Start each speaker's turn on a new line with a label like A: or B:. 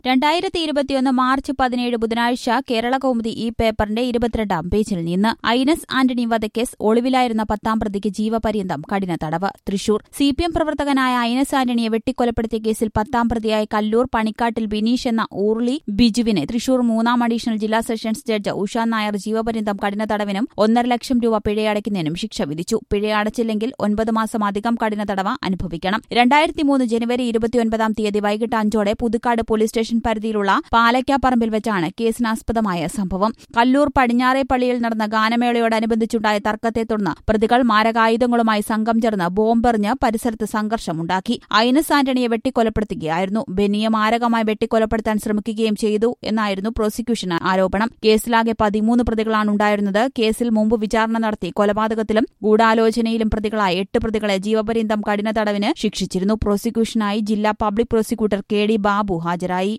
A: രണ്ടായിരത്തി ഇരുപത്തിയൊന്ന് മാർച്ച് പതിനേഴ് ബുധനാഴ്ച കേരള കൗമുദി ഈ പേപ്പറിന്റെ ഇരുപത്തിരണ്ടാം പേജിൽ നിന്ന് ഐനസ് ആന്റണി വധക്കേസ് ഒളിവിലായിരുന്ന പത്താം പ്രതിക്ക് ജീവപര്യന്തം കഠിന തടവ് തൃശൂർ സി പി എം പ്രവർത്തകനായ ഐനസ് ആന്റണിയെ വെട്ടിക്കൊലപ്പെടുത്തിയ കേസിൽ പത്താം പ്രതിയായ കല്ലൂർ പണിക്കാട്ടിൽ ബിനീഷ് എന്ന ഊർലി ബിജുവിനെ തൃശൂർ മൂന്നാം അഡീഷണൽ ജില്ലാ സെഷൻസ് ജഡ്ജ് ഉഷാ നായർ ജീവപര്യന്തം കഠിന തടവിനും ഒന്നര ലക്ഷം രൂപ പിഴയടയ്ക്കുന്നതിനും ശിക്ഷ വിധിച്ചു പിഴയടച്ചില്ലെങ്കിൽ ഒൻപത് മാസം അധികം കഠിന തടവ് അനുഭവിക്കണം രണ്ടായിരത്തി മൂന്ന് ജനുവരി ഇരുപത്തിയൊൻപതാം തീയതി വൈകിട്ട് അഞ്ചോടെ പുതുക്കാട് പോലീസ് സ്റ്റേഷൻ പരിധിയിലുള്ള പാലക്കാപ്പറമ്പിൽ വെച്ചാണ് കേസിനാസ്പദമായ സംഭവം കല്ലൂർ പടിഞ്ഞാറേപ്പള്ളിയിൽ നടന്ന ഗാനമേളയോടനുബന്ധിച്ചുണ്ടായ തർക്കത്തെ തുടർന്ന് പ്രതികൾ മാരകായുധങ്ങളുമായി സംഘം ചേർന്ന് ബോംബെറിഞ്ഞ് പരിസരത്ത് സംഘർഷമുണ്ടാക്കി ഐനസ് ആന്റണിയെ വെട്ടിക്കൊലപ്പെടുത്തുകയായിരുന്നു ബെന്നിയെ മാരകമായി വെട്ടിക്കൊലപ്പെടുത്താൻ ശ്രമിക്കുകയും ചെയ്തു എന്നായിരുന്നു പ്രോസിക്യൂഷൻ ആരോപണം കേസിലാകെ പതിമൂന്ന് പ്രതികളാണ് ഉണ്ടായിരുന്നത് കേസിൽ മുമ്പ് വിചാരണ നടത്തി കൊലപാതകത്തിലും ഗൂഢാലോചനയിലും പ്രതികളായ എട്ട് പ്രതികളെ ജീവപര്യന്തം കഠിന തടവിന് ശിക്ഷിച്ചിരുന്നു പ്രോസിക്യൂഷനായി ജില്ലാ public prosecutor K D Babu ഹാജരായി